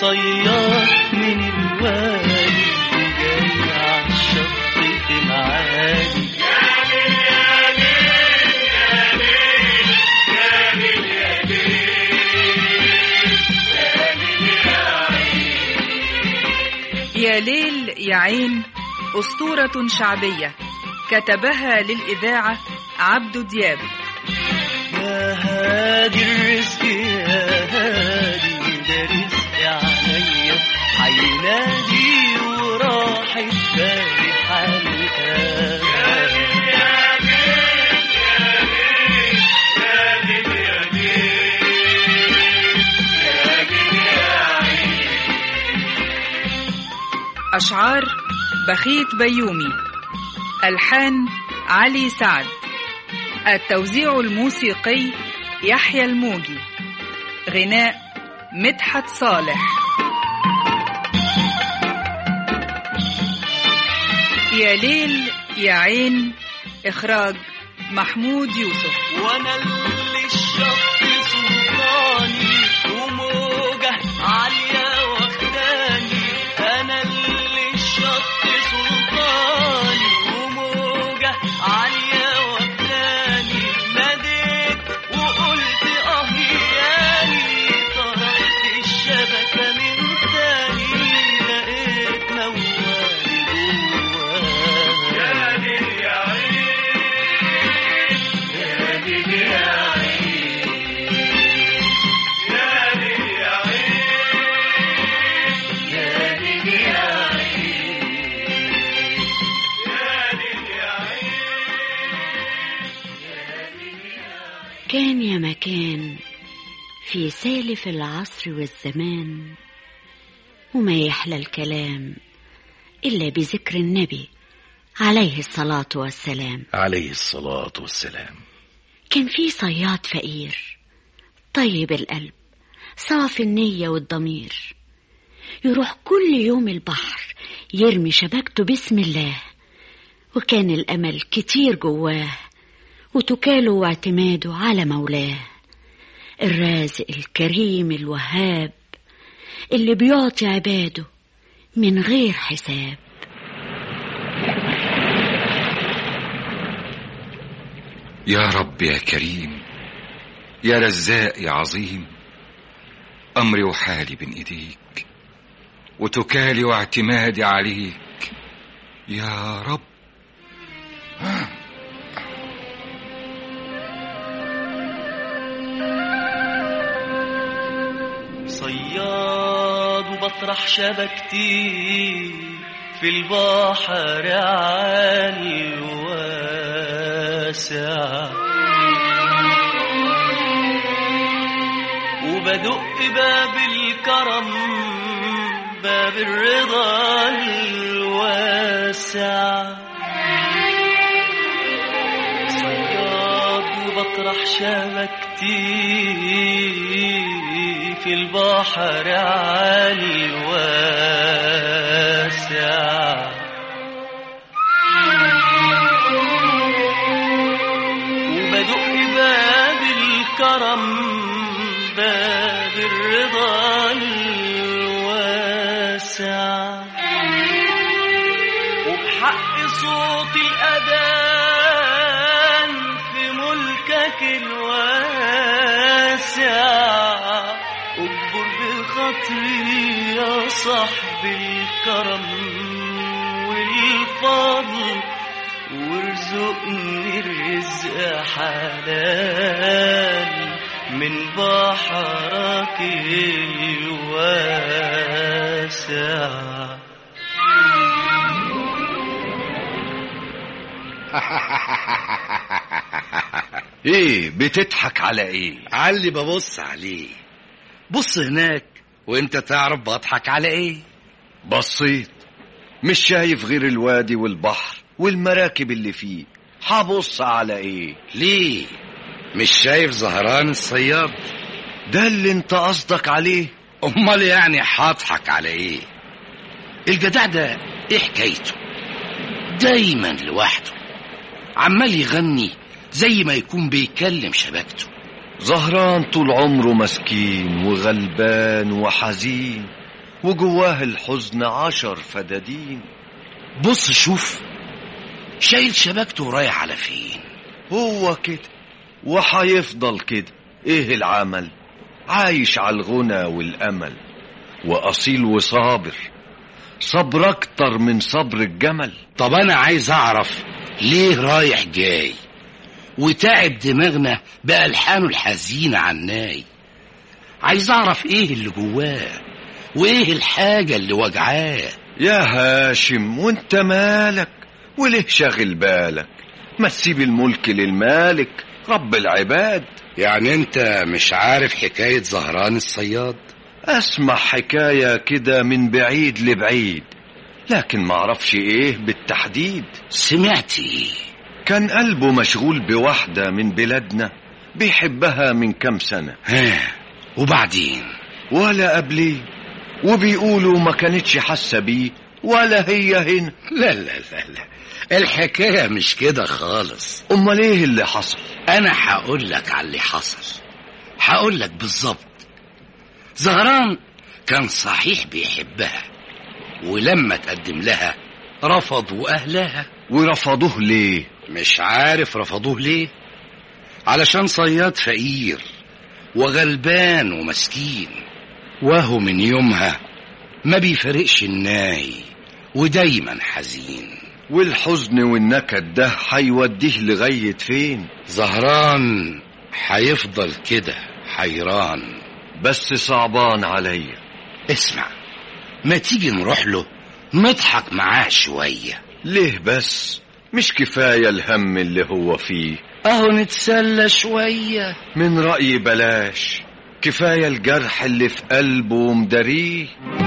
صياد من الوادي جاي عالشط معادي يا ليل يا عين أسطورة شعبية كتبها للإذاعة عبد دياب يا هادي الرزق يا هادي ده رزق عليا حينادي وراح بالي حلقة أشعار بخيت بيومي ألحان علي سعد التوزيع الموسيقي يحيى الموجي غناء مدحت صالح يا ليل يا عين إخراج محمود يوسف وانا اللي الشط سلطاني وموجة عالية واخداني انا اللي الشط سلطاني وموجة عالية واخداني ناديت وقلت اه ياني طرقت الشبكة من تاني لقيت موالي جواها كان يا مكان في سالف العصر والزمان وما يحلى الكلام إلا بذكر النبي عليه الصلاة والسلام عليه الصلاة والسلام كان في صياد فقير طيب القلب صافي النية والضمير يروح كل يوم البحر يرمي شبكته بسم الله وكان الأمل كتير جواه وتكاله واعتماده على مولاه الرازق الكريم الوهاب اللي بيعطي عباده من غير حساب يا رب يا كريم يا رزاق يا عظيم أمري وحالي بين إيديك وتكالي واعتمادي عليك يا رب صياد وبطرح شبكتي في البحر عالي واسع وبدق باب الكرم باب الرضا الواسع صياد وبطرح شبكتي في البحر عالي واسع وبدق باب الكرم باب الرضا الواسع وبحق صوت الأذان في ملكك الواسع اجبر بخاطري يا صاحب الكرم والفضل وارزقني الرزق حلال من بحرك الواسع ايه بتضحك على ايه على اللي ببص عليه بص هناك وانت تعرف بضحك على ايه بصيت مش شايف غير الوادي والبحر والمراكب اللي فيه هبص على ايه ليه مش شايف زهران الصياد ده اللي انت قصدك عليه امال يعني هضحك على ايه الجدع ده ايه حكايته دايما لوحده عمال يغني زي ما يكون بيكلم شبكته زهران طول عمره مسكين وغلبان وحزين وجواه الحزن عشر فدادين بص شوف شايل شبكته ورايح على فين هو كده وحيفضل كده ايه العمل عايش على الغنى والامل واصيل وصابر صبر اكتر من صبر الجمل طب انا عايز اعرف ليه رايح جاي وتعب دماغنا بألحانه الحزينة عناي عايز اعرف ايه اللي جواه وايه الحاجة اللي وجعاه يا هاشم وانت مالك وليه شاغل بالك ما تسيب الملك للمالك رب العباد يعني انت مش عارف حكاية زهران الصياد اسمع حكاية كده من بعيد لبعيد لكن معرفش ايه بالتحديد سمعت ايه كان قلبه مشغول بواحدة من بلادنا بيحبها من كام سنة ها وبعدين ولا قبليه وبيقولوا ما كانتش حاسة بيه ولا هي هنا لا لا لا لا الحكاية مش كده خالص امال ايه اللي حصل انا هقول لك على اللي حصل هقول لك بالظبط زهران كان صحيح بيحبها ولما تقدم لها رفضوا اهلها ورفضوه ليه مش عارف رفضوه ليه علشان صياد فقير وغلبان ومسكين وهو من يومها ما بيفرقش الناي ودايما حزين والحزن والنكد ده هيوديه لغاية فين زهران هيفضل كده حيران بس صعبان عليا اسمع ما تيجي نروح له نضحك معاه شوية ليه بس مش كفاية الهم اللي هو فيه اهو نتسلى شوية من رأيي بلاش كفاية الجرح اللي في قلبه ومداريه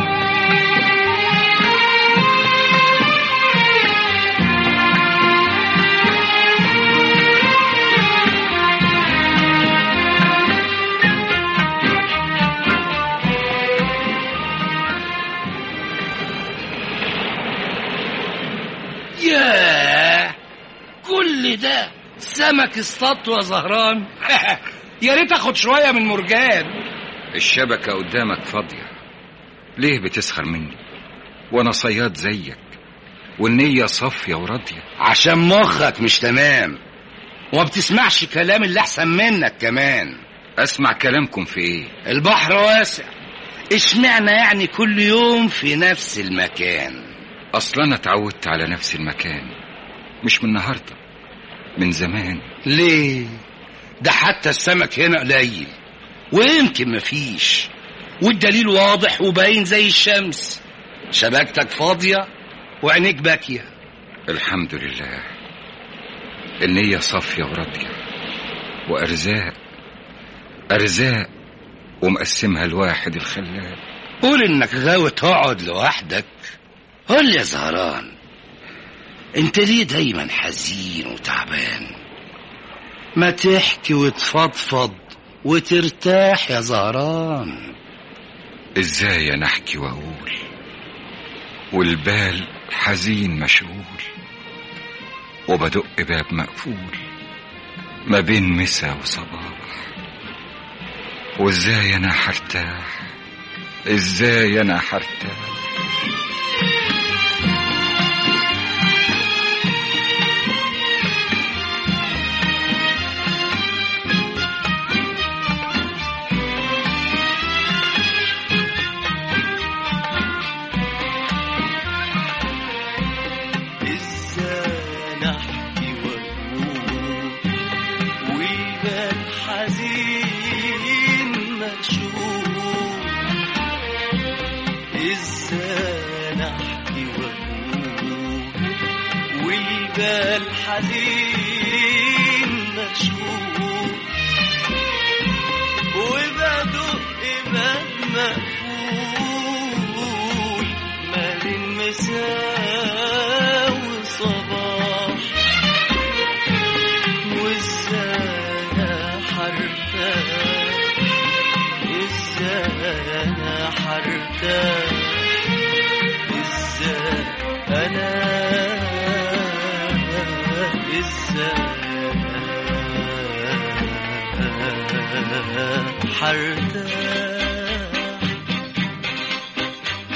ياه كل ده سمك اصطادته يا زهران يا ريت اخد شوية من مرجان الشبكة قدامك فاضية ليه بتسخر مني وانا صياد زيك والنية صافية وراضية عشان مخك مش تمام وما بتسمعش كلام اللي احسن منك كمان اسمع كلامكم في ايه البحر واسع اشمعنى يعني كل يوم في نفس المكان اصلا انا اتعودت على نفس المكان مش من النهارده من زمان ليه ده حتى السمك هنا قليل ويمكن مفيش والدليل واضح وباين زي الشمس شبكتك فاضية وعينيك باكية الحمد لله النية صافية وراضية وأرزاق أرزاق ومقسمها الواحد الخلاق قول انك غاوي تقعد لوحدك قول لي يا زهران انت ليه دايما حزين وتعبان ما تحكي وتفضفض وترتاح يا زهران ازاي انا احكي واقول والبال حزين مشغول وبدق باب مقفول ما بين مسا وصباح وازاي انا هرتاح ازاي انا هرتاح ازاي نحكي واقول والبال حزين مشغول ازاي نحكي واقول والبال حزين مشغول وبدق باب مقفول ما بين مساء وصباح وازاي انا حرتاح ازاي انا حرتاح ازاي انا ازاي انا حرتاح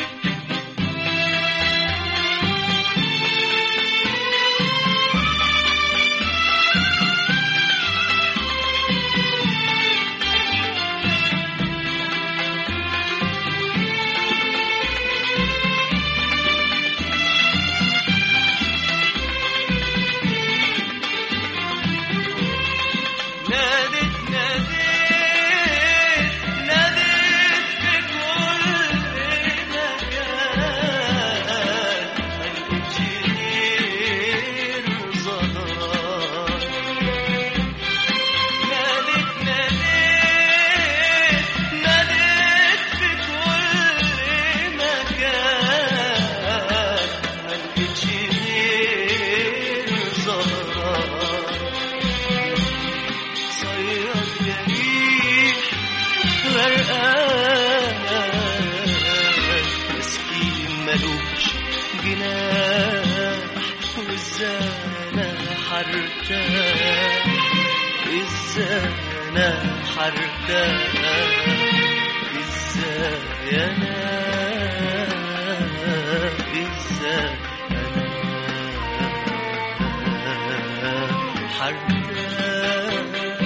جناح وازاي انا حرتاح ازاي انا حرتاح ازاي انا ازاي انا حرتاح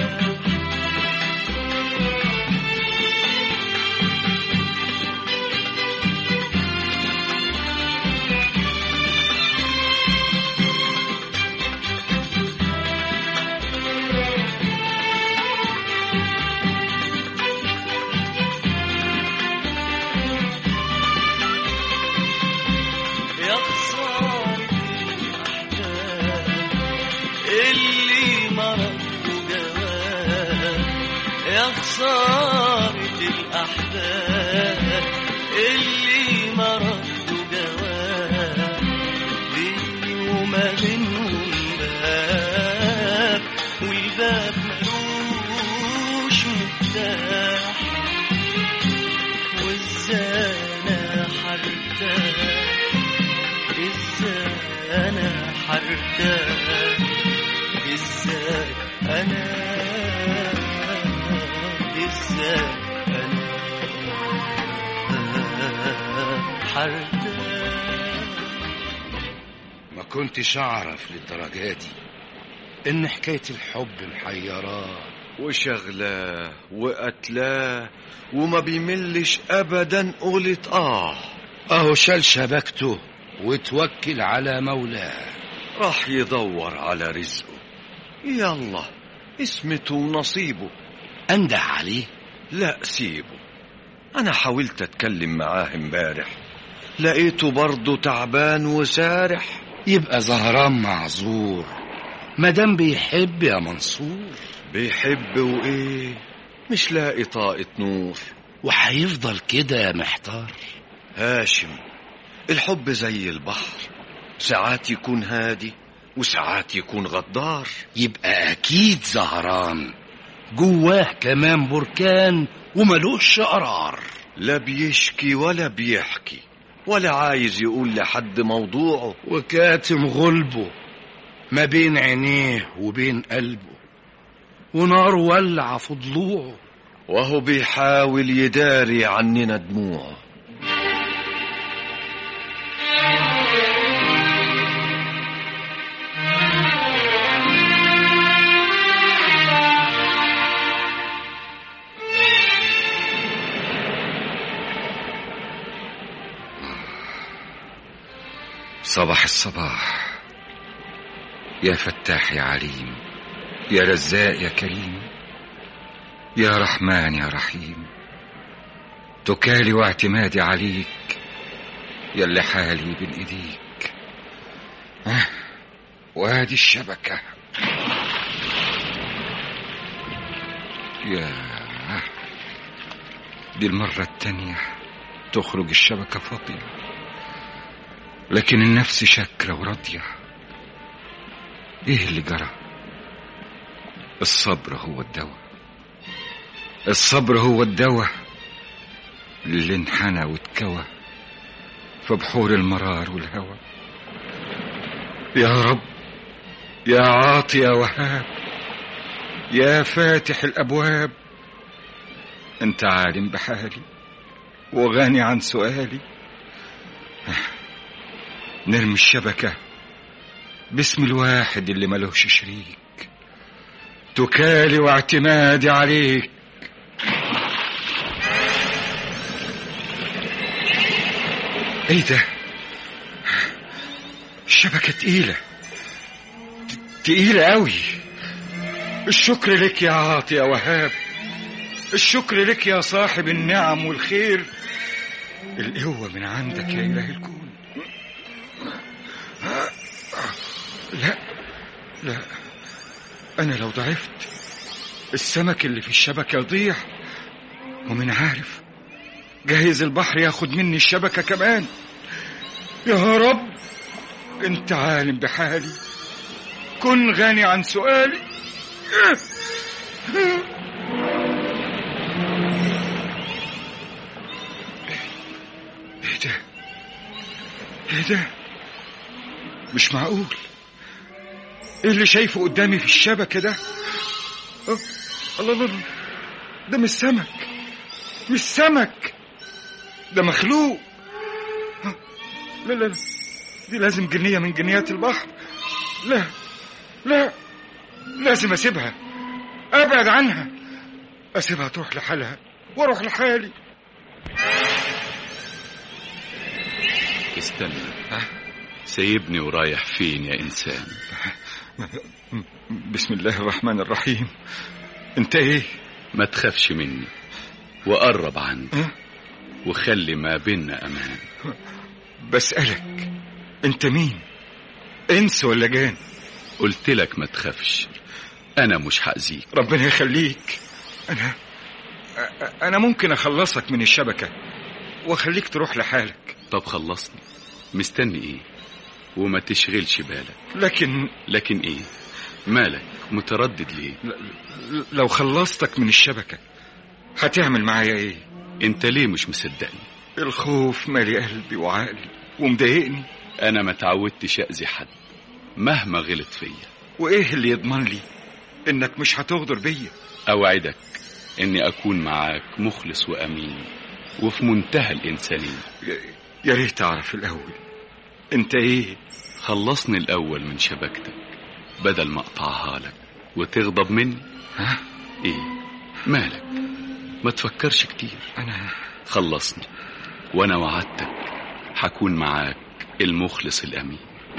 يا خسارة الأحباب اللي مرض وجواب يا خسارة الأحباب اللي مرض وجواب بيني وما بينهم باب والباب ملوش مفتاح وازاي انا حرتاح ازاي انا حرتاح ازاي انا ازاي انا حرتاح ما كنتش اعرف للدرجة دي ان حكاية الحب محيراه وشغلاه وقتلاه وما بيملش ابدا قولت اه اهو شال شبكته وتوكل على مولاه راح يدور على رزقه يلا اسمته ونصيبه انده عليه لا سيبه انا حاولت اتكلم معاه امبارح لقيته برضه تعبان وسارح يبقى زهران معذور مادام بيحب يا منصور بيحب وايه مش لاقي طاقة نور وهيفضل كده محتار هاشم الحب زي البحر ساعات يكون هادي وساعات يكون غدار يبقى اكيد زهران جواه كمان بركان وملوش قرار لا بيشكي ولا بيحكي ولا عايز يقول لحد موضوعه وكاتم غلبه ما بين عينيه وبين قلبه ونار ولع في ضلوعه وهو بيحاول يداري عننا دموعه صباح الصباح يا فتاح يا عليم يا رزاق يا كريم يا رحمن يا رحيم تكالي واعتمادي عليك يا اللي حالي بين ايديك آه، وادي الشبكة يا دي المرة التانية تخرج الشبكة فاضية لكن النفس شاكرة وراضية ايه اللي جرى الصبر هو الدواء الصبر هو الدواء اللي انحنى واتكوى في بحور المرار والهوى يا رب يا عاطي يا وهاب يا فاتح الابواب انت عالم بحالي وغني عن سؤالي نرمي الشبكة باسم الواحد اللي ملوش شريك تكالي واعتمادي عليك ايه ده الشبكة تقيلة ت- تقيلة قوي الشكر لك يا عاطي يا وهاب الشكر لك يا صاحب النعم والخير القوة من عندك يا إله الكون لا لا أنا لو ضعفت السمك اللي في الشبكة يضيع ومن عارف جايز البحر ياخد مني الشبكة كمان يا رب انت عالم بحالي كن غني عن سؤالي ايه ده ايه ده مش معقول ايه اللي شايفه قدامي في الشبكة ده أه، الله الله الله. ده مش سمك مش سمك ده مخلوق أه، لا لا لا دي لازم جنية من جنيات البحر لا لا لازم اسيبها ابعد عنها اسيبها تروح لحالها واروح لحالي استنى سيبني ورايح فين يا إنسان بسم الله الرحمن الرحيم انت ايه ما تخافش مني وقرب عني أه؟ وخلي ما بيننا أمان بسألك انت مين انس ولا جان قلت لك ما تخافش أنا مش هأذيك ربنا يخليك انا أ- انا ممكن اخلصك من الشبكة واخليك تروح لحالك طب خلصني مستني إيه وما تشغلش بالك لكن لكن إيه مالك متردد ليه ل- لو خلصتك من الشبكة هتعمل معايا ايه انت ليه مش مصدقني الخوف مالي قلبي وعقلي ومضايقني انا ما تعودتش اذي حد مهما غلط فيا وايه اللي يضمن لي انك مش هتغدر بيا اوعدك اني اكون معاك مخلص وامين وفي منتهى الانسانيه يا- يا ريت اعرف الاول انت ايه خلصني الاول من شبكتك بدل ما اقطعها لك وتغضب مني ها ايه مالك ما تفكرش كتير انا خلصني وانا وعدتك حكون معاك المخلص الامين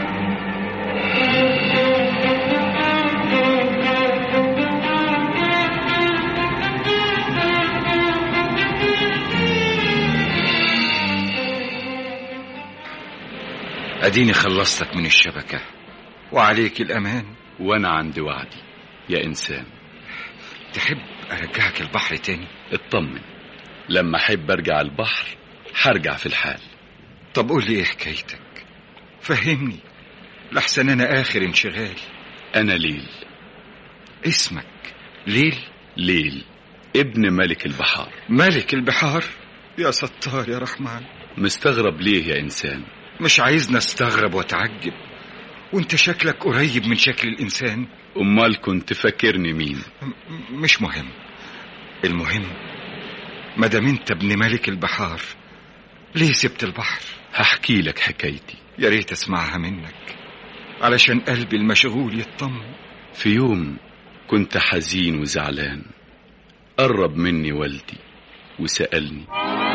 اديني خلصتك من الشبكة وعليك الامان وانا عندي وعدي يا انسان تحب ارجعك البحر تاني اطمن لما احب ارجع البحر هرجع في الحال طب قول لي ايه حكايتك فهمني لحسن انا اخر انشغالي انا ليل اسمك ليل ليل ابن ملك البحار ملك البحار يا ستار يا رحمن مستغرب ليه يا انسان مش عايزني استغرب واتعجب وانت شكلك قريب من شكل الانسان امال كنت فاكرني مين م- مش مهم المهم مادام انت ابن ملك البحار ليه سبت البحر هحكي لك حكايتي يا ريت اسمعها منك علشان قلبي المشغول يطمن في يوم كنت حزين وزعلان قرب مني والدي وسألني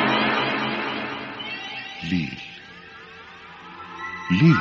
ليل ليل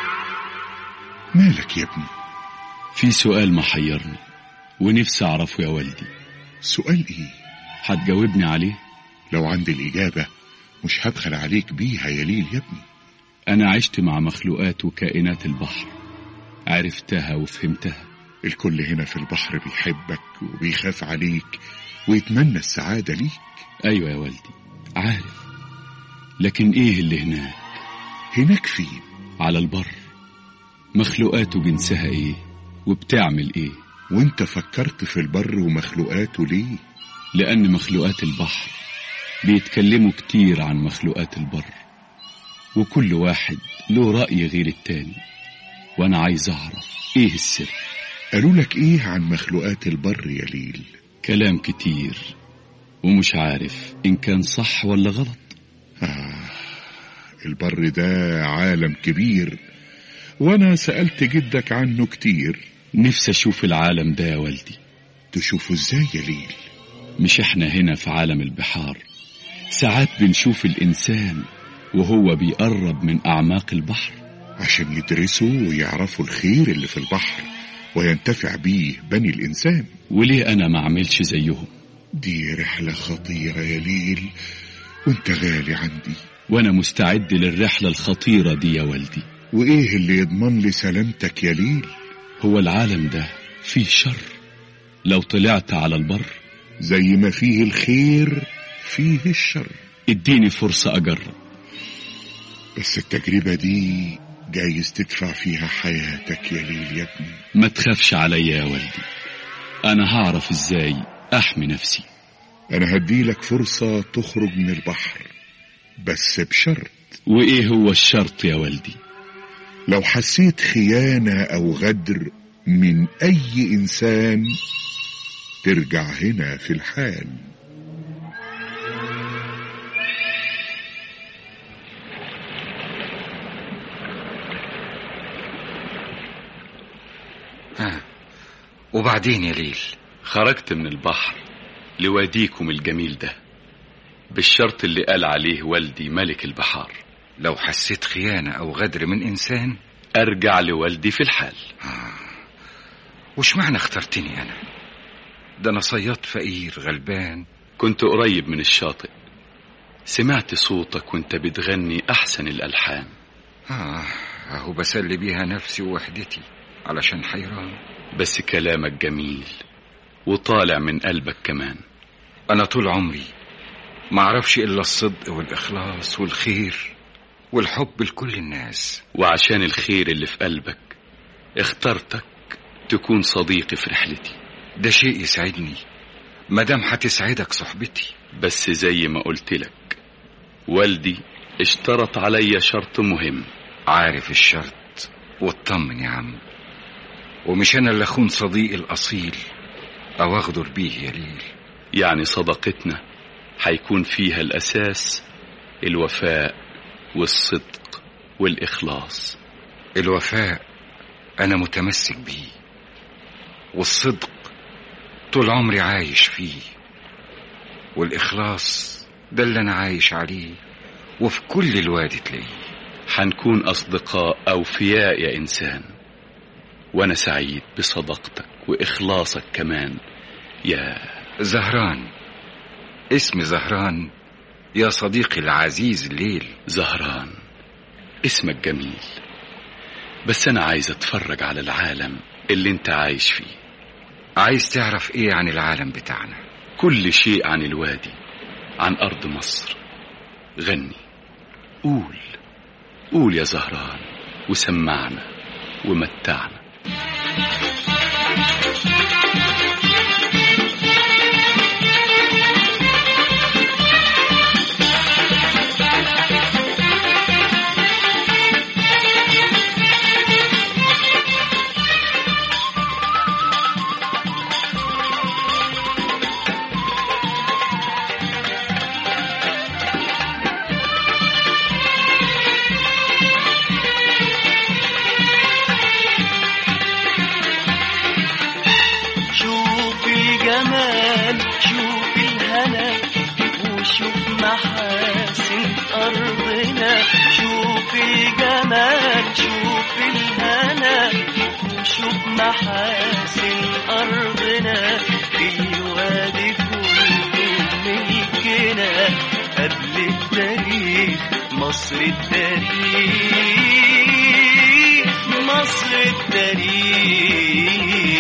مالك يا ابني في سؤال محيرني ونفسي أعرفه يا والدي سؤال ايه هتجاوبني عليه لو عندي الإجابة مش هبخل عليك بيها يا ليل يا ابني أنا عشت مع مخلوقات وكائنات البحر عرفتها وفهمتها الكل هنا في البحر بيحبك وبيخاف عليك ويتمنى السعادة ليك أيوة يا والدي عارف لكن إيه اللي هناك هناك فين على البر مخلوقاته جنسها إيه وبتعمل إيه وانت فكرت في البر ومخلوقاته ليه لأن مخلوقات البحر بيتكلموا كتير عن مخلوقات البر وكل واحد له رأي غير التاني وأنا عايز أعرف إيه السر قالوا لك ايه عن مخلوقات البر يا ليل كلام كتير ومش عارف إن كان صح ولا غلط آه البر ده عالم كبير وانا سألت جدك عنه كتير نفسي أشوف العالم ده يا والدي تشوفه ازاي يا ليل مش إحنا هنا في عالم البحار ساعات بنشوف الإنسان وهو بيقرب من أعماق البحر عشان يدرسوا ويعرفوا الخير اللي في البحر وينتفع بيه بني الإنسان وليه أنا ما أعملش زيهم دي رحلة خطيرة يا ليل وانت غالي عندي وأنا مستعد للرحلة الخطيرة دي يا والدي وايه اللي يضمن لي سلامتك يا ليل هو العالم ده فيه شر لو طلعت على البر زي ما فيه الخير فيه الشر اديني فرصة أجرب بس التجربة دي جايز تدفع فيها حياتك يا ليل يا ابني ما تخافش عليا يا والدي أنا هعرف إزاي أحمي نفسي أنا هديلك فرصة تخرج من البحر بس بشرط وإيه هو الشرط يا والدي لو حسيت خيانة أو غدر من أي إنسان ترجع هنا في الحال ها وبعدين يا ليل خرجت من البحر لواديكم الجميل ده بالشرط اللي قال عليه والدي ملك البحار لو حسيت خيانة أو غدر من إنسان أرجع لوالدي في الحال وش معنى اخترتني أنا ده أنا صياد فقير غلبان كنت قريب من الشاطئ سمعت صوتك وانت بتغني أحسن الألحان آه أهو بسلي بيها نفسي ووحدتي علشان حيران بس كلامك جميل وطالع من قلبك كمان أنا طول عمري ما أعرفش إلا الصدق والإخلاص والخير والحب لكل الناس وعشان الخير اللي في قلبك اخترتك تكون صديقي في رحلتي ده شيء يسعدني مدام هتسعدك صحبتي بس زي ما قلت لك والدي اشترط عليا شرط مهم عارف الشرط واطمن يا عم ومش أنا اللي أخون صديقي الأصيل أو أغدر بيه يا ليل يعني صداقتنا هيكون فيها الأساس الوفاء والصدق والإخلاص الوفاء أنا متمسك بيه والصدق طول عمري عايش فيه والإخلاص ده اللي أنا عايش عليه وفي كل الوادي تلاقيه هنكون أصدقاء أوفياء يا إنسان وأنا سعيد بصداقتك وإخلاصك كمان يا زهران اسم زهران يا صديقي العزيز الليل زهران اسمك جميل بس أنا عايز أتفرج على العالم اللي أنت عايش فيه عايز تعرف إيه عن العالم بتاعنا كل شيء عن الوادي عن أرض مصر غني قول قول يا زهران وسمعنا ومتعنا شوف الجمال شوف الهنا وشوف محاسن أرضنا شوف الجمال شوف الهنا وشوف محاسن أرضنا الوادي كله ملكنا قبل التاريخ مصر التاريخ مصر التاريخ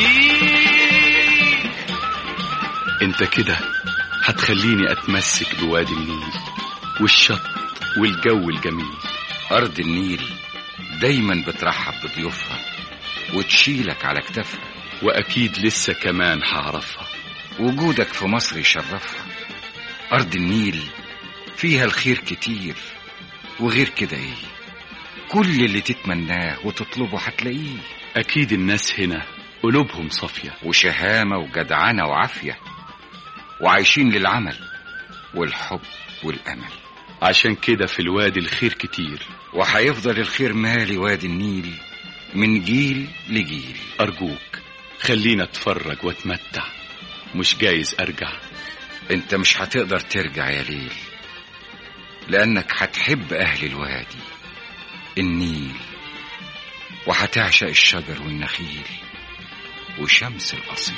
انت كده هتخليني اتمسك بوادي النيل والشط والجو الجميل أرض النيل دايما بترحب بضيوفها وتشيلك على كتافها واكيد لسه كمان هعرفها وجودك في مصر يشرفها أرض النيل فيها الخير كتير وغير كده ايه كل اللي تتمناه وتطلبه هتلاقيه اكيد الناس هنا قلوبهم صافية وشهامة وجدعنة وعافية وعايشين للعمل والحب والأمل عشان كده في الوادي الخير كتير وهيفضل الخير مالي وادي النيل من جيل لجيل ارجوك خلينا اتفرج واتمتع مش جايز ارجع انت مش هتقدر ترجع يا ليل لأنك هتحب أهل الوادي النيل وهتعشق الشجر والنخيل وشمس الأصيل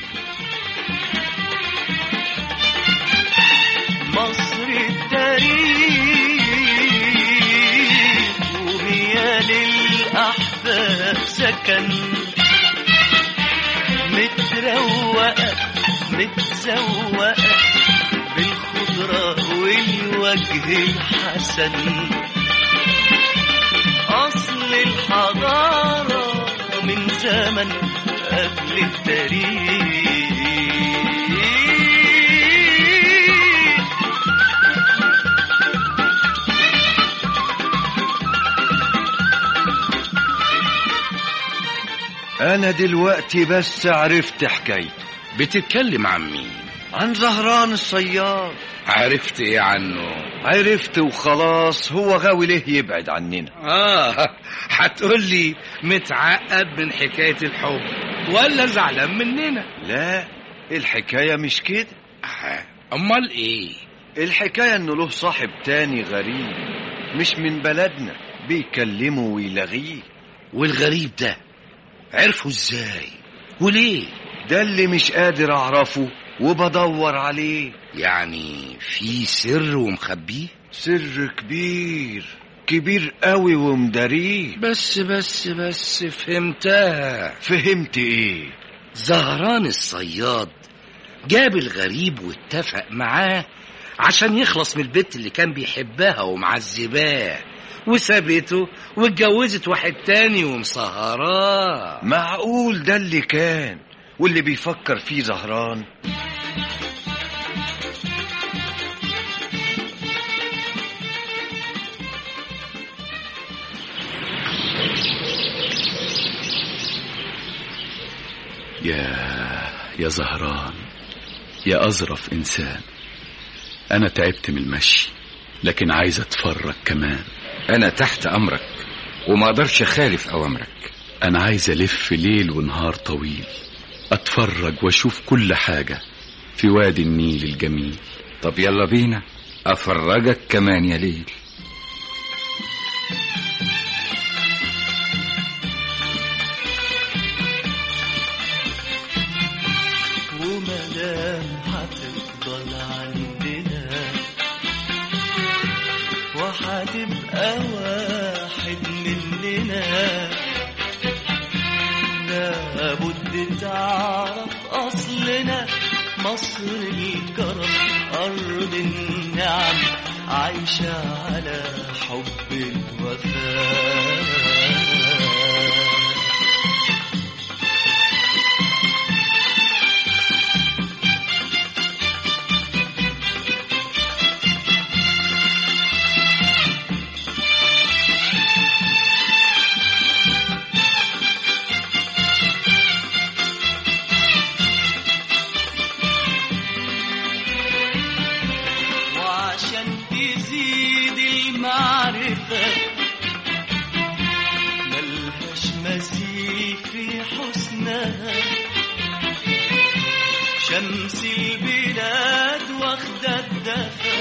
مصر التاريخ وهي للأحباب سكن متروقة متزوقة بالخضرة والوجه الحسن أصل الحضارة من زمن قبل التاريخ أنا دلوقتي بس عرفت حكايته بتتكلم عن مين عن زهران الصياد عرفت ايه عنه عرفت وخلاص هو غاوي ليه يبعد عننا اه هتقول لي متعقد من حكايه الحب ولا زعلان مننا لا الحكاية مش كده آه، امال ايه الحكاية انه له صاحب تاني غريب مش من بلدنا بيكلمه ويلغيه والغريب ده عرفه ازاي وليه ده اللي مش قادر اعرفه وبدور عليه يعني في سر ومخبيه سر كبير كبير قوي ومداريه بس بس بس فهمتها فهمت ايه زهران الصياد جاب الغريب واتفق معاه عشان يخلص من البت اللي كان بيحبها ومعذباه وسابته واتجوزت واحد تاني ومسهراه معقول ده اللي كان واللي بيفكر فيه زهران يا يا زهران يا أظرف إنسان أنا تعبت من المشي لكن عايز أتفرج كمان أنا تحت أمرك وما أقدرش أخالف أوامرك أنا عايز ألف ليل ونهار طويل أتفرج وأشوف كل حاجة في وادي النيل الجميل طب يلا بينا أفرجك كمان يا ليل ومدام هتفضل عندنا وهتبقى واحد مننا لابد تعرف أصلنا مصر الكرم أرض النعم عايشة على حب الوفاء وعشان تزيد المعرفة ملهاش مثيل في حسنها شمس البلاد واخدة الدفا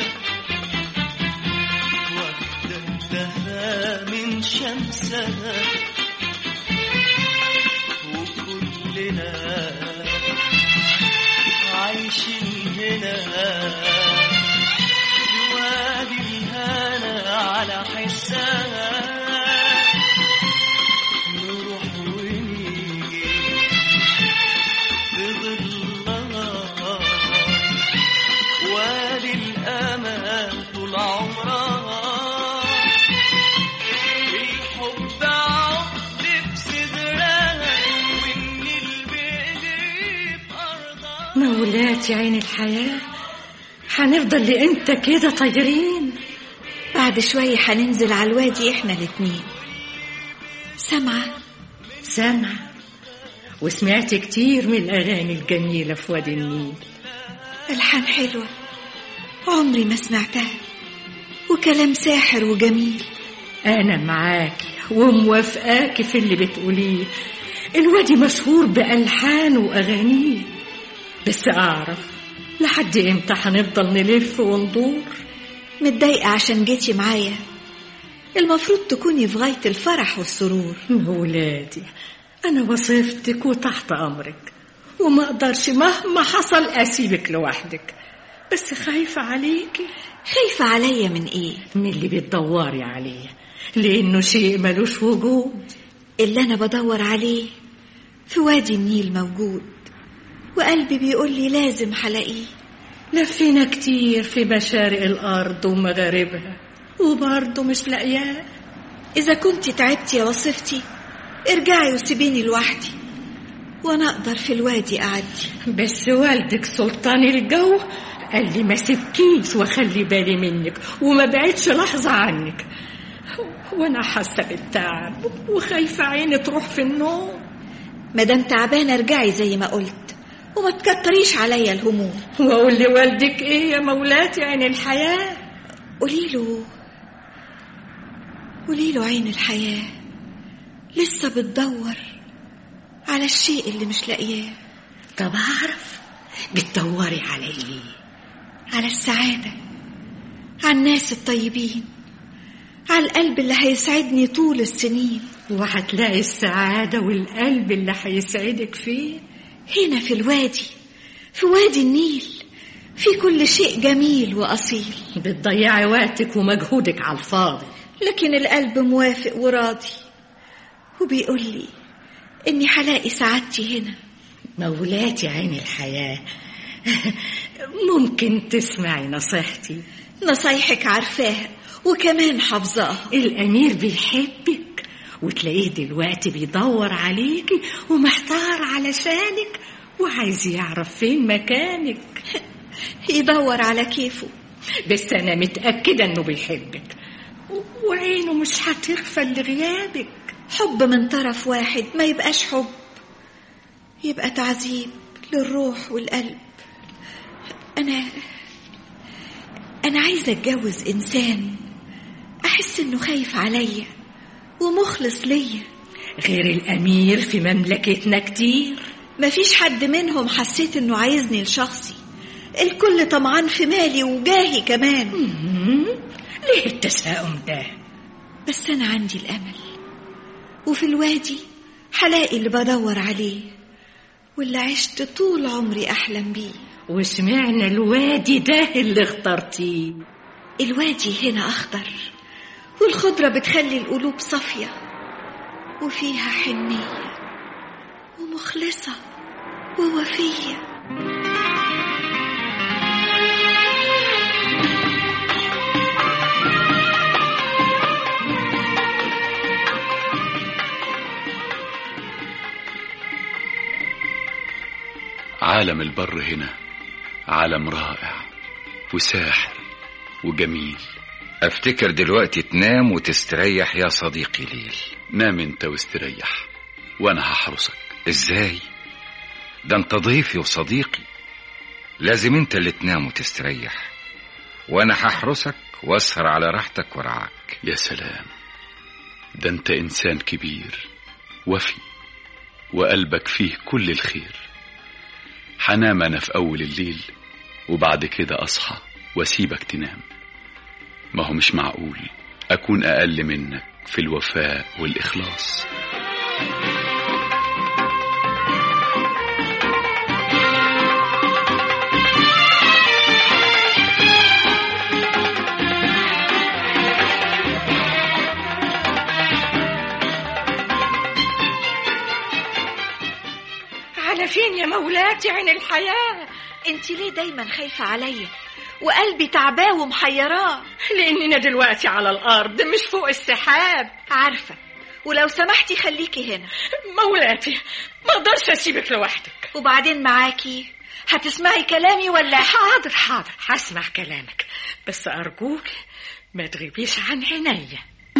واخدة الدفا من شمسها وكلنا عايشين هنا وادي الهنا على حسها نروح ونيجي بظلها وادي الأمان طول عمرها الحب عقد بصدرها والنيل بإيديه في أرضها مولاتي عين الحياة هنفضل لإمتى كده طايرين بعد شوية هننزل على الوادي احنا الاتنين سامعة سامع وسمعت كتير من الأغاني الجميلة في وادي النيل ألحان حلوة عمري ما سمعتها وكلام ساحر وجميل أنا معاكي وموافقاكي في اللي بتقوليه الوادي مشهور بألحان وأغانيه بس أعرف لحد إمتى هنفضل نلف وندور متضايقة عشان جيتي معايا المفروض تكوني في غاية الفرح والسرور ولادي أنا وصفتك وتحت أمرك وما أقدرش مهما حصل أسيبك لوحدك بس خايفة عليكي خايفة عليا من ايه من اللي بتدوري عليه لأنه شيء ملوش وجود اللي أنا بدور عليه في وادي النيل موجود وقلبي بيقول لي لازم هلاقيه لفينا كتير في مشارق الأرض ومغاربها وبرضه مش لاقياه إذا كنت تعبتي يا وصفتي ارجعي وسيبيني لوحدي وأنا أقدر في الوادي أعدي بس والدك سلطان الجو قال لي ما سيبكيش واخلي بالي منك وما بعدش لحظة عنك وانا حاسة بالتعب وخايفة عيني تروح في النوم مادام تعبانة ارجعي زي ما قلت وما تكتريش عليا الهموم واقول لوالدك ايه يا مولاتي عين الحياه قولي له قولي له عين الحياة لسه بتدور على الشيء اللي مش لاقياه طب اعرف بتدوري على ايه على السعادة على الناس الطيبين على القلب اللي هيسعدني طول السنين وهتلاقي السعاده والقلب اللي هيسعدك فيه هنا في الوادي في وادي النيل في كل شيء جميل وأصيل بتضيعي وقتك ومجهودك على الفاضي لكن القلب موافق وراضي وبيقول لي إني هلاقي سعادتي هنا مولاتي عين الحياه ممكن تسمعي نصيحتي نصايحك عارفاها وكمان حافظاها الأمير بيحبك وتلاقيه دلوقتي بيدور عليكي ومحتار علشانك وعايز يعرف فين مكانك يدور على كيفه بس أنا متأكدة إنه بيحبك و- وعينه مش هتغفل لغيابك حب من طرف واحد ما يبقاش حب يبقى تعذيب للروح والقلب أنا أنا عايزة أتجوز إنسان أحس إنه خايف عليا ومخلص ليا غير الأمير في مملكتنا كتير مفيش حد منهم حسيت إنه عايزني لشخصي الكل طمعان في مالي وجاهي كمان مم. ليه التساؤم ده بس أنا عندي الأمل وفي الوادي هلاقي اللي بدور عليه واللي عشت طول عمري أحلم بيه وسمعنا الوادي ده اللي اخترتيه الوادي هنا أخضر والخضرة بتخلي القلوب صافية وفيها حنية ومخلصة ووفية عالم البر هنا عالم رائع وساحر وجميل افتكر دلوقتي تنام وتستريح يا صديقي ليل نام انت واستريح وانا هحرسك ازاي ده انت ضيفي وصديقي لازم انت اللي تنام وتستريح وانا هحرسك واسهر على راحتك ورعاك يا سلام ده انت انسان كبير وفي وقلبك فيه كل الخير حنام انا في اول الليل وبعد كده اصحى واسيبك تنام ما هو مش معقول اكون اقل منك في الوفاء والاخلاص على فين يا مولاتي عين الحياة انت ليه دايما خايفة عليا وقلبي تعباه ومحيراه لأننا دلوقتي على الأرض مش فوق السحاب عارفة ولو سمحتي خليكي هنا مولاتي ما اقدرش اسيبك لوحدك وبعدين معاكي هتسمعي كلامي ولا حاضر حاضر هسمع كلامك بس أرجوك ما تغيبيش عن عينيا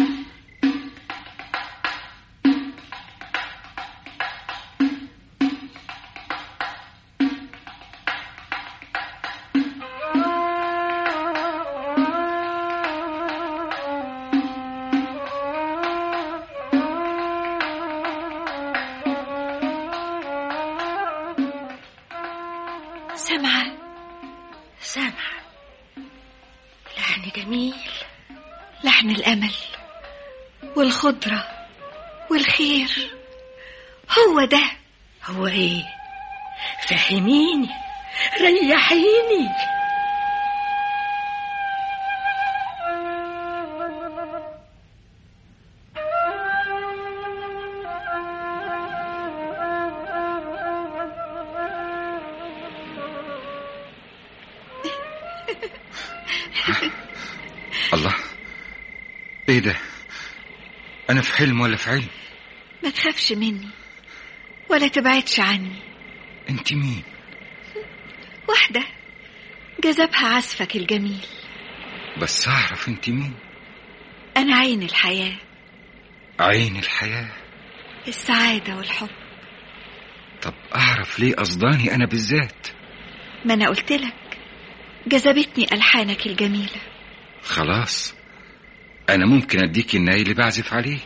سامعة سامع لحن جميل لحن الأمل والخضرة والخير هو ده هو ايه فهميني ريحيني الله ايه ده انا في حلم ولا في علم ما تخافش مني ولا تبعدش عني انت مين واحدة جذبها عزفك الجميل بس اعرف انت مين أنا عين الحياة عين الحياة السعادة والحب طب أعرف ليه قصداني أنا بالذات ما أنا قلت لك جذبتني ألحانك الجميلة خلاص أنا ممكن أديك الناي اللي بعزف عليه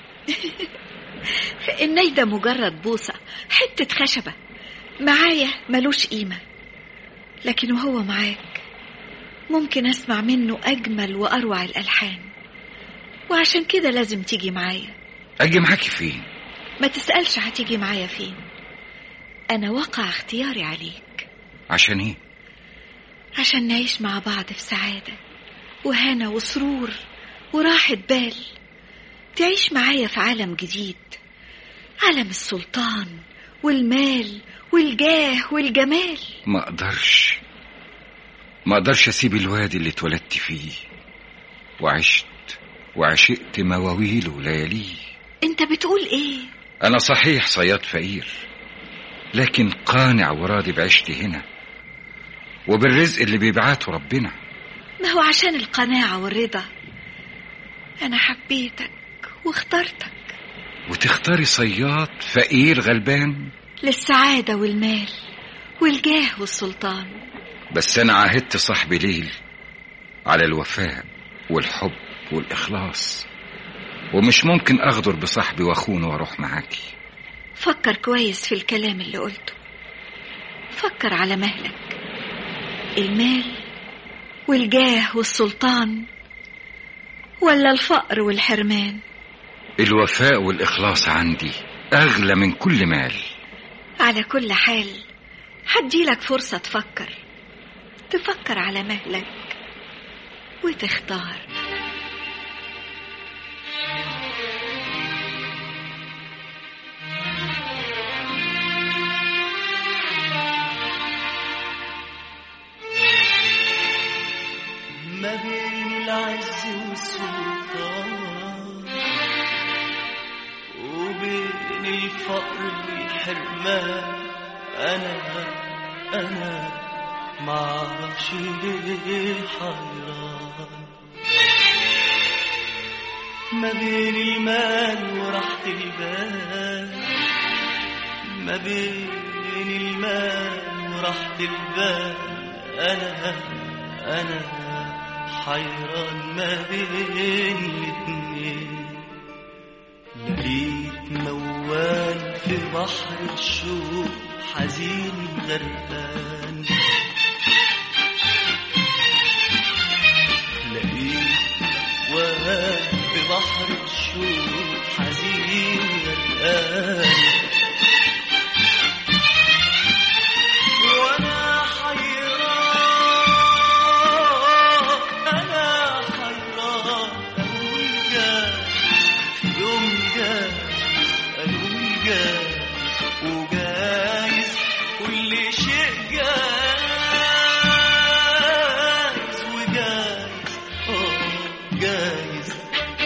الناي ده مجرد بوصة حتة خشبة معايا ملوش قيمة لكن وهو معاك ممكن أسمع منه أجمل وأروع الألحان وعشان كده لازم تيجي معايا أجي معاكي فين ما تسألش هتيجي معايا فين أنا وقع اختياري عليك عشان إيه عشان نعيش مع بعض في سعادة وهنا وسرور وراحة بال تعيش معايا في عالم جديد عالم السلطان والمال والجاه والجمال ما أقدرش ما أقدرش أسيب الوادي اللي اتولدت فيه وعشت وعشقت مواويله ولياليه انت بتقول ايه أنا صحيح صياد فقير لكن قانع وراضي بعيشتي هنا وبالرزق اللي بيبعته ربنا ما هو عشان القناعة والرضا أنا حبيتك واخترتك وتختاري صياد فقير غلبان للسعادة والمال والجاه والسلطان بس أنا عاهدت صاحبي ليل على الوفاء والحب والإخلاص ومش ممكن أغدر بصاحبي وأخونه وأروح معاكي فكر كويس في الكلام اللي قلته فكر على مهلك المال والجاه والسلطان ولا الفقر والحرمان الوفاء والإخلاص عندي أغلى من كل مال على كل حال هديلك فرصة تفكر تفكر على مهلك وتختار ما بين العز والسلطان وبين الفقر والحرمان انا انا معرفش ليه حيران ما بين المال وراحة البال ما بين المال وراحة البال أنا أنا حيران ما بين الاتنين لقيت موال في بحر الشوق حزين غرقان لقيت موال في بحر الشوق حزين غرقان وانا حيران انا حيران اقول جاي يوم جاي اقول جاي وجايز كل شيء جايز وجايز اه جايز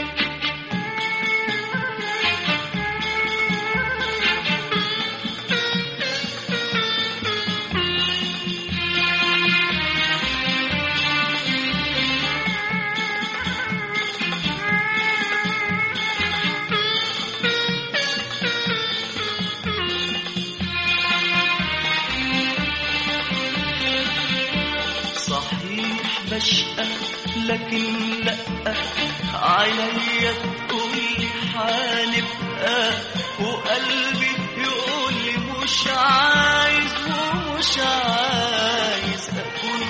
صحيح بشقى لكن لأ عينيا تقول حالبقى وقلبي يقول لي مش عايز ومش عايز أكون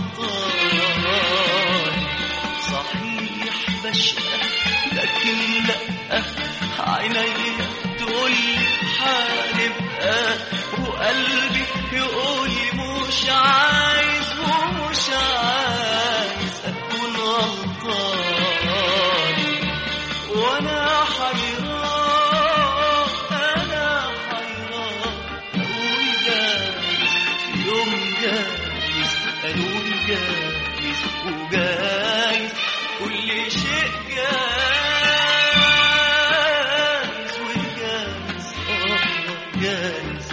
غلطان صحيح بشقى لكن لأ عينيا تقول لي حالبقى وقلبي يقول لي مش عايز ومش عايز أكون غلطان وأنا حيران أنا حيران أقول جايز يوم جايز أقول جايز وجايز كل شيء جايز وجايز آه جايز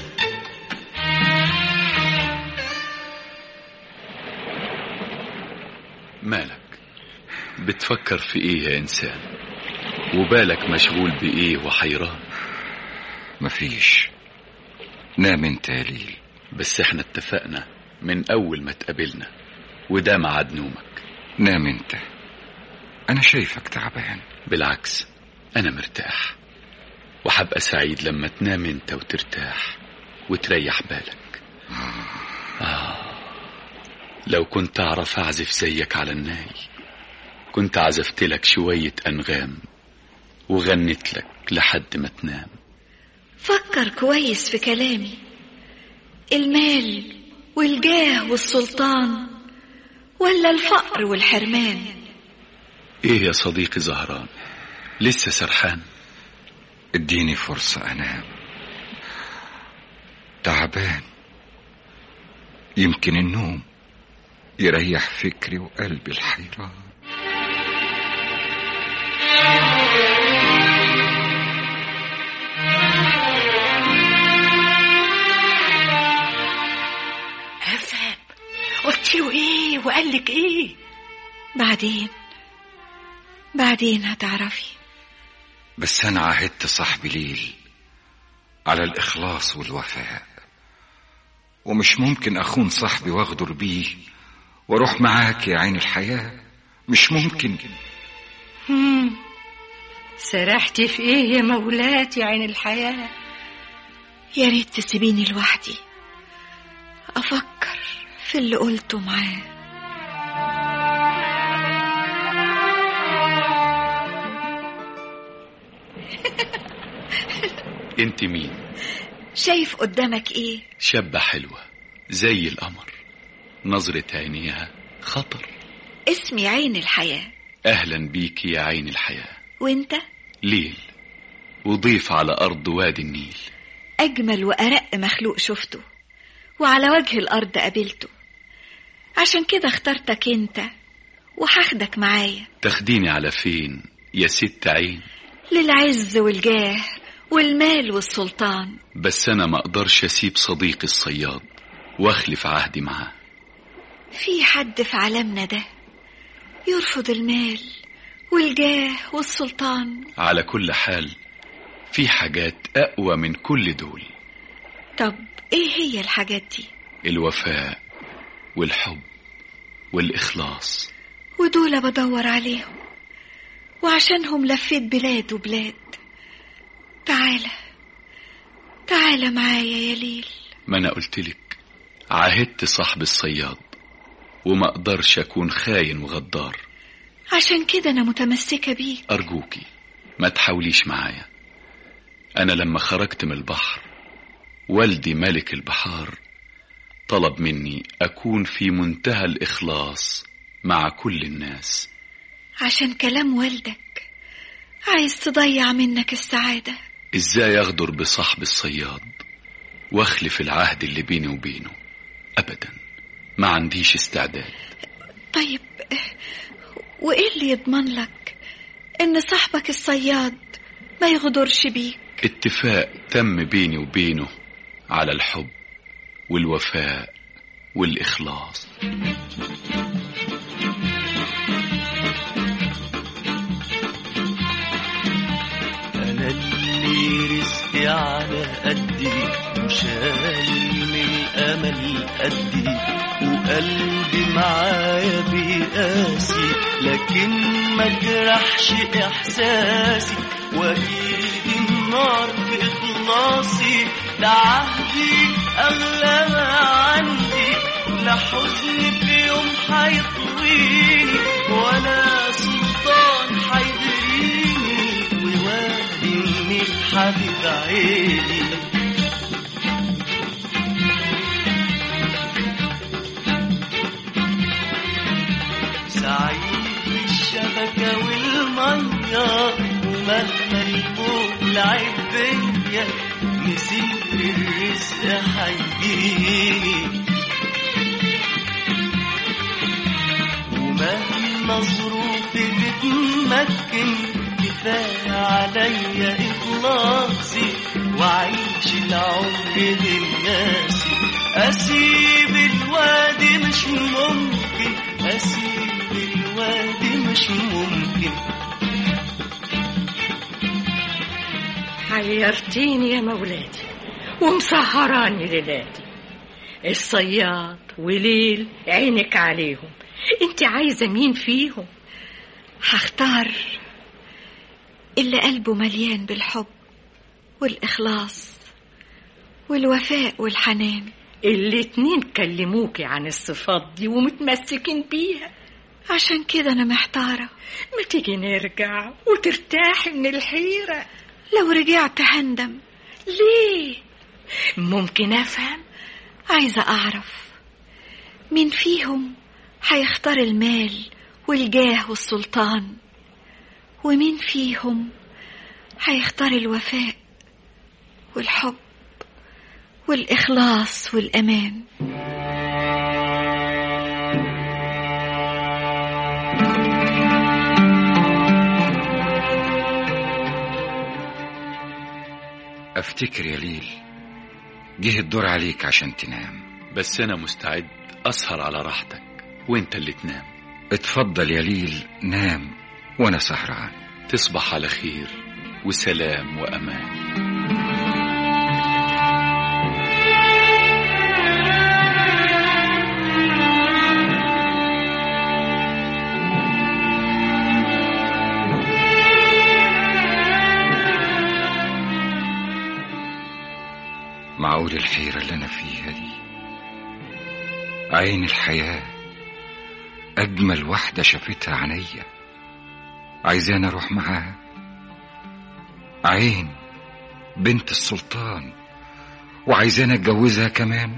مالك بتفكر في ايه يا انسان وبالك مشغول بايه وحيران مفيش نام انت يا ليل بس احنا اتفقنا من اول ما اتقابلنا وده ميعاد نومك نام انت انا شايفك تعبان بالعكس انا مرتاح وهبقى سعيد لما تنام انت وترتاح وتريح بالك آه لو كنت اعرف اعزف زيك على الناي كنت عزفت لك شوية انغام وغنيت لك لحد ما تنام فكر كويس في كلامي المال والجاه والسلطان ولا الفقر والحرمان ايه يا صديقي زهران لسه سرحان اديني فرصة انام تعبان يمكن النوم يريح فكري وقلبي الحيران أفهم قلت له إيه وقال لك إيه بعدين بعدين هتعرفي بس انا عهدت صاحبي ليل على الاخلاص والوفاء ومش ممكن اخون صاحبي واغدر بيه واروح معاك يا عين الحياة مش ممكن هم. سرحت في إيه يا مولاتي عين الحياة يا ريت تسيبيني لوحدي افكر في اللي قلته معاه انت مين شايف قدامك ايه شابة حلوة زي القمر نظرة عينيها خطر اسمي عين الحياة اهلا بيك يا عين الحياة وانت ليل وضيف على ارض وادي النيل اجمل وارق مخلوق شفته وعلى وجه الارض قابلته عشان كده اخترتك انت وهاخدك معايا تاخديني على فين يا ست عين للعز والجاه والمال والسلطان بس انا ما اقدرش اسيب صديقي الصياد واخلف عهدي معاه في حد في عالمنا ده يرفض المال والجاه والسلطان على كل حال في حاجات اقوى من كل دول طب ايه هي الحاجات دي الوفاء والحب والاخلاص ودول بدور عليهم وعشانهم لفيت بلاد وبلاد تعالى تعالى معايا يا ليل ما انا قلتلك عاهدت صاحب الصياد وما اقدرش اكون خاين وغدار عشان كده انا متمسكة بيك ارجوكي ما تحاوليش معايا انا لما خرجت من البحر والدي ملك البحار طلب مني اكون في منتهى الاخلاص مع كل الناس عشان كلام والدك عايز تضيع منك السعادة ازاي اغدر بصاحب الصياد واخلف العهد اللي بيني وبينه ابدا ما عنديش استعداد طيب وايه اللي يضمن لك ان صاحبك الصياد ما يغدرش بيك اتفاق تم بيني وبينه على الحب والوفاء والاخلاص انا اللي رزقي على قدي وشايل من الامل قدي وقلبي معايا بيقاسي لكن ما جرحش احساسي وايدي النار في اخلاصي ده عهدي اغلى ما عندي لا حزن في يوم هيطويني ولا سلطان هيدريني ووادي النيل حبيب عيني سعيد بالشبكة والمية ومهما الفوق لعب بيا نسيت الرزق هيجيني ومهما ظروفي بتمكن كفاية عليا إخلاصي وأعيش العمر للناس أسيب الوادي مش ممكن أسيب الوادي مش ممكن حيرتيني يا مولاتي ومسهراني ليلاتي الصياد وليل عينك عليهم انت عايزة مين فيهم هختار اللي قلبه مليان بالحب والإخلاص والوفاء والحنان الاتنين كلموكي عن الصفات دي ومتمسكين بيها عشان كده أنا محتارة ما تيجي نرجع وترتاحي من الحيرة لو رجعت هندم ليه ممكن أفهم عايزة أعرف مين فيهم هيختار المال والجاه والسلطان ومين فيهم هيختار الوفاء والحب والإخلاص والأمان افتكر يا ليل جه الدور عليك عشان تنام بس أنا مستعد أسهر على راحتك وانت اللي تنام اتفضل يا ليل نام وانا سهران تصبح على خير وسلام وأمان معقول الحيرة اللي أنا فيها دي عين الحياة أجمل واحدة شافتها عينيا عايزاني أروح معاها عين بنت السلطان وعايزاني أتجوزها كمان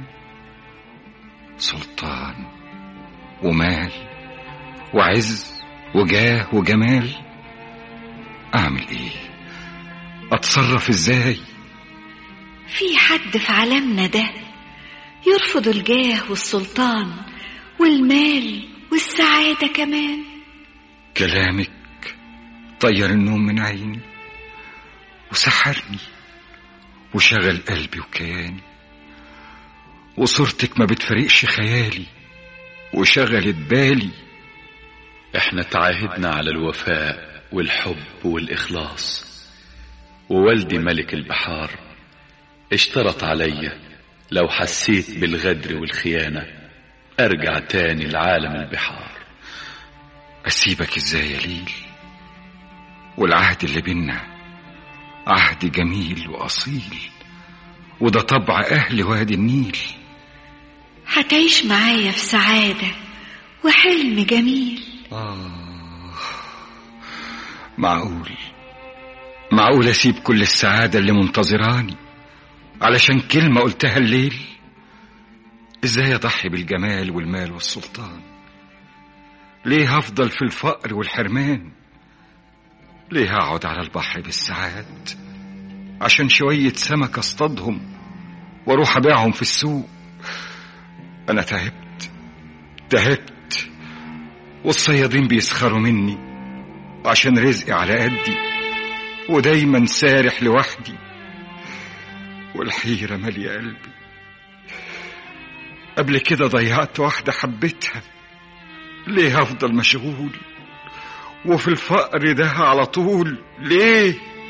سلطان ومال وعز وجاه وجمال أعمل إيه أتصرف إزاي في حد في عالمنا ده يرفض الجاه والسلطان والمال والسعادة كمان كلامك طير النوم من عيني وسحرني وشغل قلبي وكياني وصورتك ما بتفرقش خيالي وشغلت بالي احنا تعاهدنا على الوفاء والحب والإخلاص ووالدي ملك البحار اشترط عليا لو حسيت بالغدر والخيانة أرجع تاني لعالم البحار أسيبك إزاي يا ليل والعهد اللي بينا عهد جميل وأصيل وده طبع أهل وادي النيل هتعيش معايا في سعادة وحلم جميل آه معقول معقول أسيب كل السعادة اللي منتظراني علشان كلمة قلتها الليل ازاي اضحي بالجمال والمال والسلطان ليه هفضل في الفقر والحرمان ليه هقعد على البحر بالساعات عشان شوية سمك اصطادهم واروح ابيعهم في السوق انا تعبت تعبت والصيادين بيسخروا مني عشان رزقي على قدي ودايما سارح لوحدي والحيرة مالية قلبي قبل كده ضيعت واحدة حبيتها ليه هفضل مشغول وفي الفقر ده على طول ليه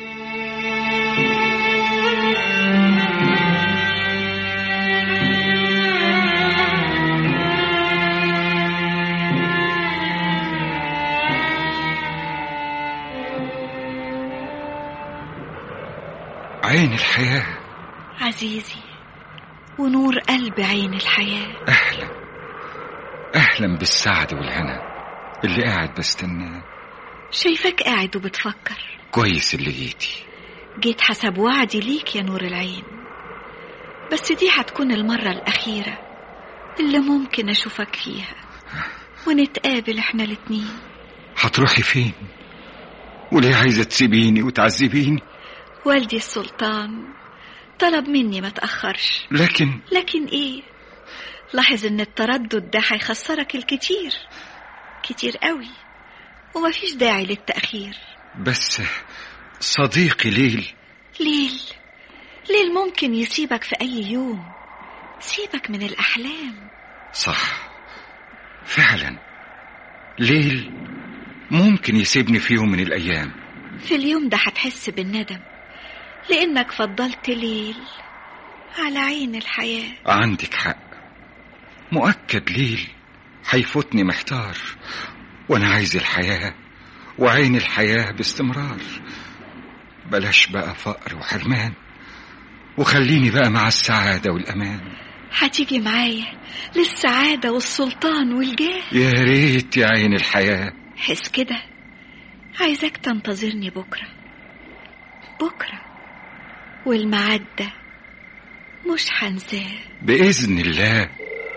عين الحياه عزيزي ونور قلب عين الحياة أهلا أهلا بالسعد والهنا اللي قاعد بستناه شايفك قاعد وبتفكر كويس اللي جيتي جيت حسب وعدي ليك يا نور العين بس دي هتكون المرة الأخيرة اللي ممكن أشوفك فيها ونتقابل احنا الاتنين هتروحي فين وليه عايزة تسيبيني وتعذبيني والدي السلطان طلب مني ما تأخرش لكن لكن ايه لاحظ ان التردد ده هيخسرك الكتير كتير قوي ومفيش داعي للتأخير بس صديقي ليل ليل ليل ممكن يسيبك في أي يوم سيبك من الأحلام صح فعلا ليل ممكن يسيبني في يوم من الأيام في اليوم ده هتحس بالندم لأنك فضلت ليل على عين الحياة عندك حق مؤكد ليل هيفوتني محتار وانا عايز الحياة وعين الحياة باستمرار بلاش بقى فقر وحرمان وخليني بقى مع السعادة والأمان هتيجي معايا للسعادة والسلطان والجاه يا ريت يا عين الحياة حس كده عايزك تنتظرني بكرة بكرة والميعاد ده مش هنساه بإذن الله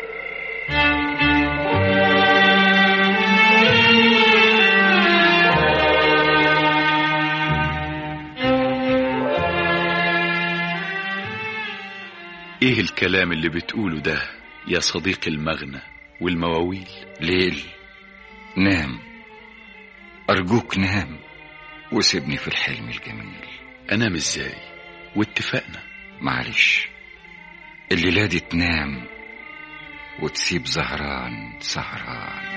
ايه الكلام اللي بتقوله ده يا صديقي المغنى والمواويل ليل نام أرجوك نام وسيبني في الحلم الجميل انام ازاي واتفقنا معلش الليلة دي تنام وتسيب زهران سهران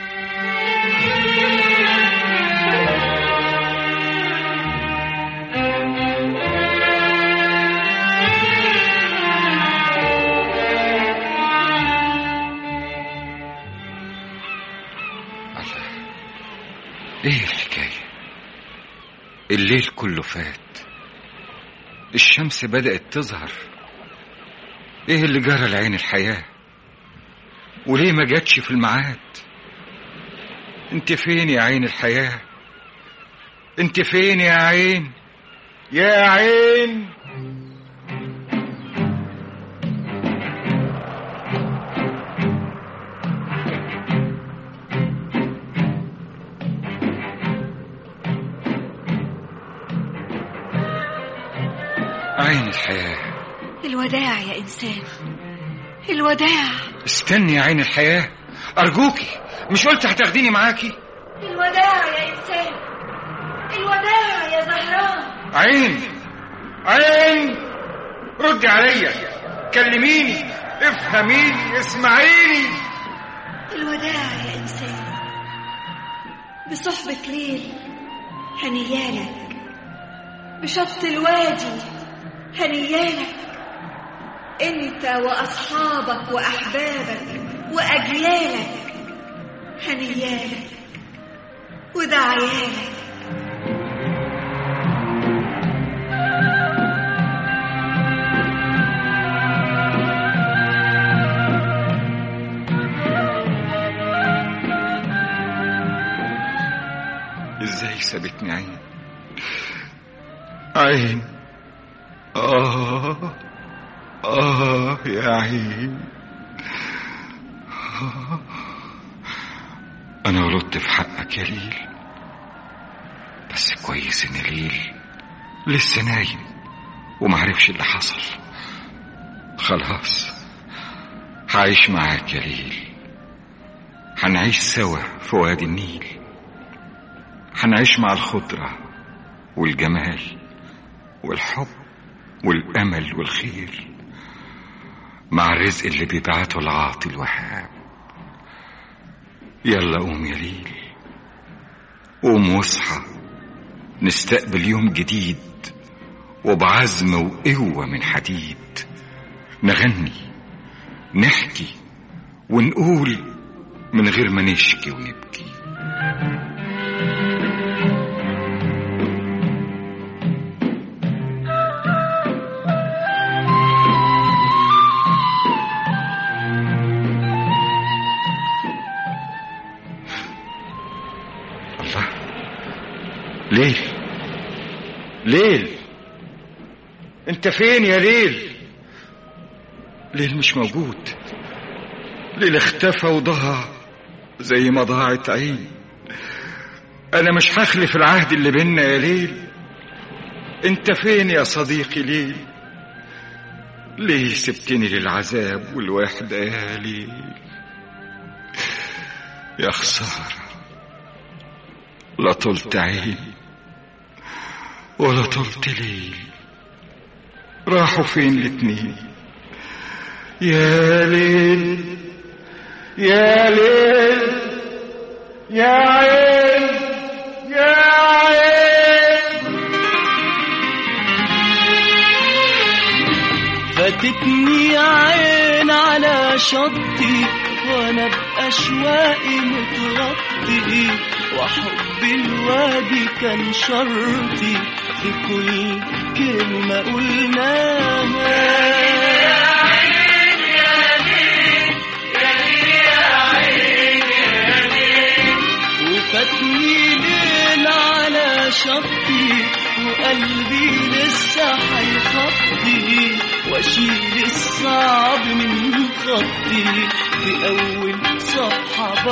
الله ايه الحكاية الليل كله فات الشمس بدأت تظهر ايه اللي جرى لعين الحياة وليه ما جاتش في الميعاد انت فين يا عين الحياة انت فين يا عين يا عين عين الحياة الوداع يا إنسان الوداع استني يا عين الحياة أرجوكي مش قلت هتاخديني معاكي الوداع يا إنسان الوداع يا زهران عين عين ردي عليا كلميني افهميني اسمعيني الوداع يا إنسان بصحبة ليل هنيالك بشط الوادي هنيالك انت واصحابك واحبابك واجيالك هنيالك وده عيالك ازاي سابتني عين عين آه آه يا عين آه. أنا غلطت في حقك يا ليل بس كويس إن ليل لسه نايم ومعرفش اللي حصل خلاص هعيش معاك يا ليل هنعيش سوا في وادي النيل هنعيش مع الخضرة والجمال والحب والأمل والخير مع الرزق اللي بيبعته العاطي الوهاب يلا قوم يا ليل قوم واصحى نستقبل يوم جديد وبعزم وقوة من حديد نغني نحكي ونقول من غير ما نشكي ونبكي الله ليل ليل انت فين يا ليل ليل مش موجود ليل اختفى وضاع زي ما ضاعت عين انا مش هخلف العهد اللي بينا يا ليل انت فين يا صديقي ليل ليه سبتني للعذاب والوحدة يا ليل يا خسارة لا طلت عين ولا طلت ليل راحوا فين الاتنين يا ليل يا ليل يا عين يا عين فات فاتتني عين على شطي وانا باشواقي متغطي وحب الوادي كان شرطي في كل كلمة قلناها وفاتني ليل على شطي وقلبي لسه هيخطي واشيل الصعب من خطي في اول صفحة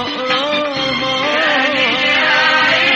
بقراها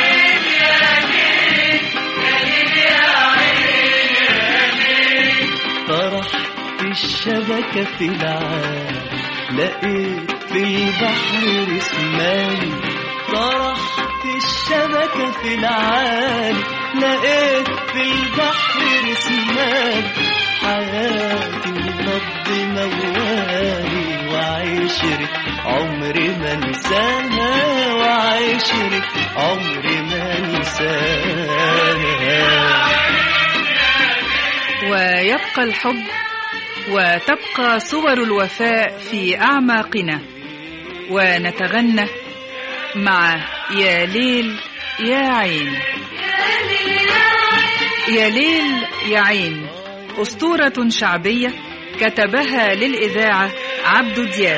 طرحت الشبكة في العالم لقيت في البحر رسماني طرحت الشبكة في العالي لقيت في البحر رسمان حياتي ونبض موالي وعشرة عمري ما انساها وعشرة عمري ما انساها ويبقى الحب وتبقى صور الوفاء في أعماقنا ونتغنى مع يا ليل يا عين يا ليل يا عين أسطورة شعبية كتبها للإذاعة عبد دياب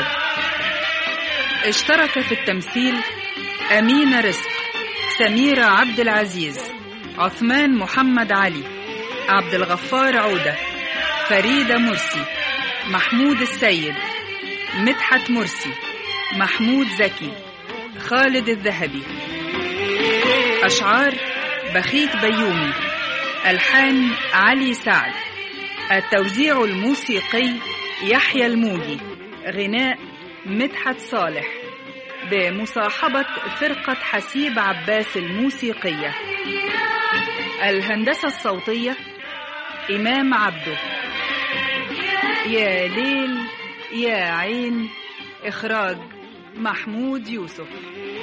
اشترك في التمثيل أمينة رزق سميرة عبد العزيز عثمان محمد علي عبد الغفار عودة فريدة مرسي محمود السيد مدحت مرسي محمود زكي خالد الذهبي أشعار بخيت بيومي ألحان علي سعد التوزيع الموسيقي يحيى الموجي غناء مدحت صالح بمصاحبة فرقة حسيب عباس الموسيقية الهندسة الصوتية إمام عبده يا ليل يا عين إخراج محمود يوسف